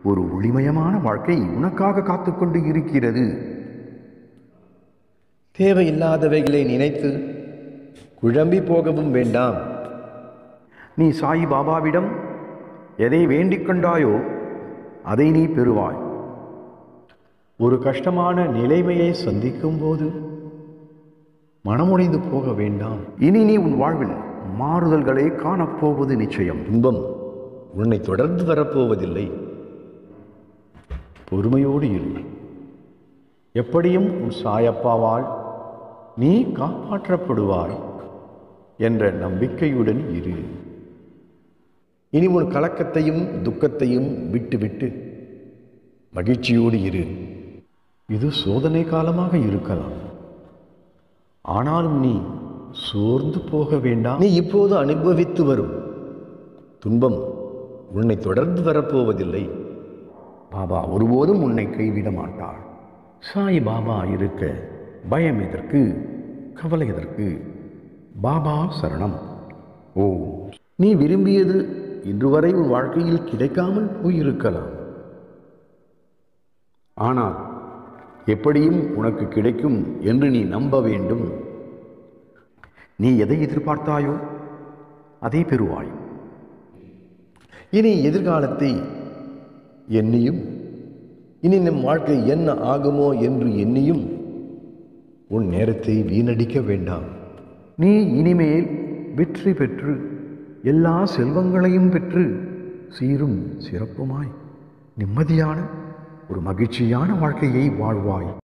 ஒரு ஒளிமயமான வாழ்க்கை உனக்காக காத்துக்கொண்டு இருக்கிறது தேவையில்லாதவைகளை நினைத்து குழம்பி போகவும் வேண்டாம் நீ சாய் பாபாவிடம் எதை வேண்டிக் கொண்டாயோ அதை நீ பெறுவாய் ஒரு கஷ்டமான நிலைமையை சந்திக்கும் போது மனமுடைந்து போக வேண்டாம் இனி நீ உன் வாழ்வில் மாறுதல்களை காணப்போவது நிச்சயம் துன்பம் உன்னை தொடர்ந்து வரப்போவதில்லை பொறுமையோடு இரு எப்படியும் உன் சாயப்பாவால் நீ காப்பாற்றப்படுவாய் என்ற நம்பிக்கையுடன் இரு இனி உன் கலக்கத்தையும் துக்கத்தையும் விட்டுவிட்டு மகிழ்ச்சியோடு இரு இது சோதனை காலமாக இருக்கலாம் ஆனாலும் நீ சோர்ந்து போக வேண்டாம் நீ இப்போது அனுபவித்து வரும் துன்பம் உன்னை தொடர்ந்து வரப்போவதில்லை பாபா ஒருபோதும் உன்னை கைவிட மாட்டார் சாய் பாபா இருக்க பயம் எதற்கு கவலை எதற்கு பாபா சரணம் ஓ நீ விரும்பியது இன்று வரை உன் வாழ்க்கையில் கிடைக்காமல் போயிருக்கலாம் ஆனால் எப்படியும் உனக்கு கிடைக்கும் என்று நீ நம்ப வேண்டும் நீ எதை எதிர்பார்த்தாயோ அதை பெறுவாய் இனி எதிர்காலத்தை எண்ணியும் இனி நம் வாழ்க்கை என்ன ஆகுமோ என்று எண்ணியும் உன் நேரத்தை வீணடிக்க வேண்டாம் நீ இனிமேல் வெற்றி பெற்று எல்லா செல்வங்களையும் பெற்று சீரும் சிறப்புமாய் நிம்மதியான ஒரு மகிழ்ச்சியான வாழ்க்கையை வாழ்வாய்